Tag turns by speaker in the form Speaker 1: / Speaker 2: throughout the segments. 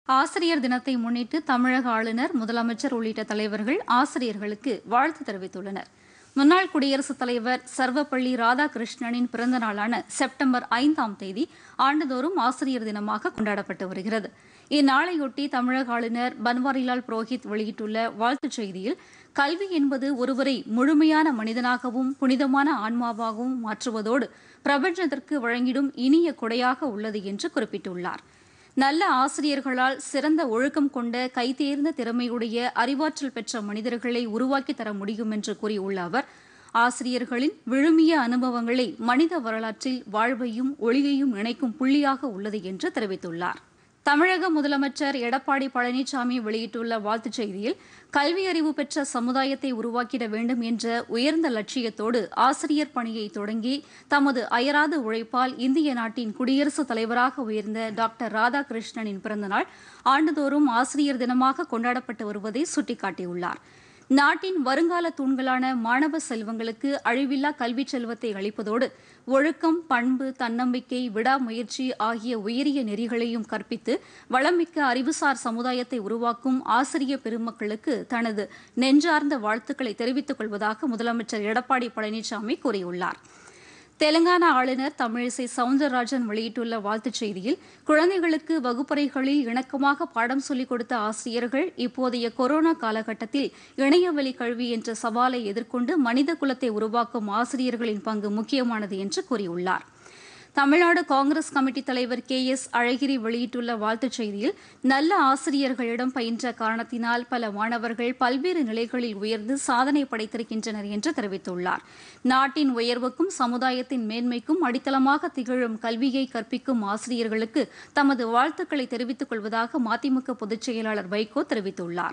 Speaker 1: ஆசிரியர் தினத்தை முன்னிட்டு தமிழக ஆளுநர் முதலமைச்சர் உள்ளிட்ட தலைவர்கள் ஆசிரியர்களுக்கு வாழ்த்து தெரிவித்துள்ளனர் முன்னாள் குடியரசுத் தலைவர் சர்வப்பள்ளி ராதாகிருஷ்ணனின் பிறந்த நாளான செப்டம்பர் ஐந்தாம் தேதி ஆண்டுதோறும் ஆசிரியர் தினமாக கொண்டாடப்பட்டு வருகிறது இந்நாளையொட்டி தமிழக ஆளுநர் பன்வாரிலால் புரோஹித் வெளியிட்டுள்ள வாழ்த்துச் செய்தியில் கல்வி என்பது ஒருவரை முழுமையான மனிதனாகவும் புனிதமான ஆன்மாவாகவும் மாற்றுவதோடு பிரபஞ்சத்திற்கு வழங்கிடும் இனிய கொடையாக உள்ளது என்று குறிப்பிட்டுள்ளார் நல்ல ஆசிரியர்களால் சிறந்த ஒழுக்கம் கொண்ட கைதேர்ந்த திறமையுடைய அறிவாற்றல் பெற்ற மனிதர்களை உருவாக்கி தர முடியும் என்று கூறியுள்ள அவர் ஆசிரியர்களின் விழுமிய அனுபவங்களை மனித வரலாற்றில் வாழ்வையும் ஒளியையும் இணைக்கும் புள்ளியாக உள்ளது என்று தெரிவித்துள்ளார் தமிழக முதலமைச்சர் எடப்பாடி பழனிசாமி வெளியிட்டுள்ள வாழ்த்துச் செய்தியில் கல்வி அறிவு பெற்ற சமுதாயத்தை உருவாக்கிட வேண்டும் என்ற உயர்ந்த லட்சியத்தோடு ஆசிரியர் பணியை தொடங்கி தமது அயராத உழைப்பால் இந்திய நாட்டின் குடியரசுத் தலைவராக உயர்ந்த டாக்டர் ராதாகிருஷ்ணனின் பிறந்தநாள் ஆண்டுதோறும் ஆசிரியர் தினமாக கொண்டாடப்பட்டு வருவதை சுட்டிக்காட்டியுள்ளார் நாட்டின் வருங்கால தூண்களான மாணவ செல்வங்களுக்கு அழிவில்லா கல்விச் செல்வத்தை அளிப்பதோடு ஒழுக்கம் பண்பு தன்னம்பிக்கை விடாமுயற்சி ஆகிய உயரிய நெறிகளையும் கற்பித்து வளமிக்க அறிவுசார் சமுதாயத்தை உருவாக்கும் ஆசிரிய பெருமக்களுக்கு தனது நெஞ்சார்ந்த வாழ்த்துக்களை தெரிவித்துக் கொள்வதாக முதலமைச்சர் எடப்பாடி பழனிசாமி கூறியுள்ளார் தெலங்கானா ஆளுநர் தமிழிசை சவுந்தரராஜன் வெளியிட்டுள்ள வாழ்த்துச் செய்தியில் குழந்தைகளுக்கு வகுப்பறைகளில் இணக்கமாக பாடம் சொல்லிக் கொடுத்த ஆசிரியர்கள் இப்போதைய கொரோனா காலகட்டத்தில் இணையவழி கல்வி என்ற சவாலை எதிர்கொண்டு மனித குலத்தை உருவாக்கும் ஆசிரியர்களின் பங்கு முக்கியமானது என்று கூறியுள்ளார் தமிழ்நாடு காங்கிரஸ் கமிட்டி தலைவர் கே எஸ் அழகிரி வெளியிட்டுள்ள வாழ்த்துச் செய்தியில் நல்ல ஆசிரியர்களிடம் பயின்ற காரணத்தினால் பல மாணவர்கள் பல்வேறு நிலைகளில் உயர்ந்து சாதனை படைத்திருக்கின்றனர் என்று தெரிவித்துள்ளார் நாட்டின் உயர்வுக்கும் சமுதாயத்தின் மேன்மைக்கும் அடித்தளமாக திகழும் கல்வியை கற்பிக்கும் ஆசிரியர்களுக்கு தமது வாழ்த்துக்களை தெரிவித்துக் கொள்வதாக மதிமுக பொதுச் செயலாளர் வைகோ தெரிவித்துள்ளார்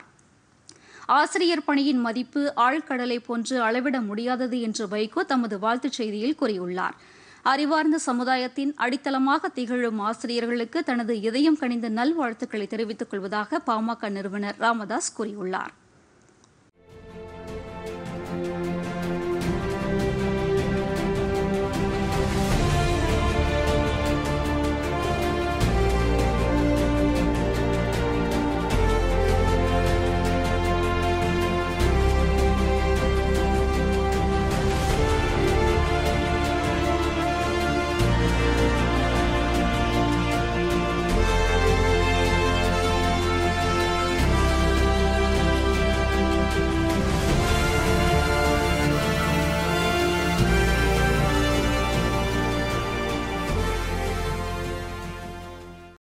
Speaker 1: ஆசிரியர் பணியின் மதிப்பு ஆழ்கடலை போன்று அளவிட முடியாதது என்று வைகோ தமது வாழ்த்துச் செய்தியில் கூறியுள்ளார் அறிவார்ந்த சமுதாயத்தின் அடித்தளமாக திகழும் ஆசிரியர்களுக்கு தனது இதயம் கனிந்த நல்வாழ்த்துக்களை தெரிவித்துக் கொள்வதாக பாமக நிறுவனர் ராமதாஸ் கூறியுள்ளார்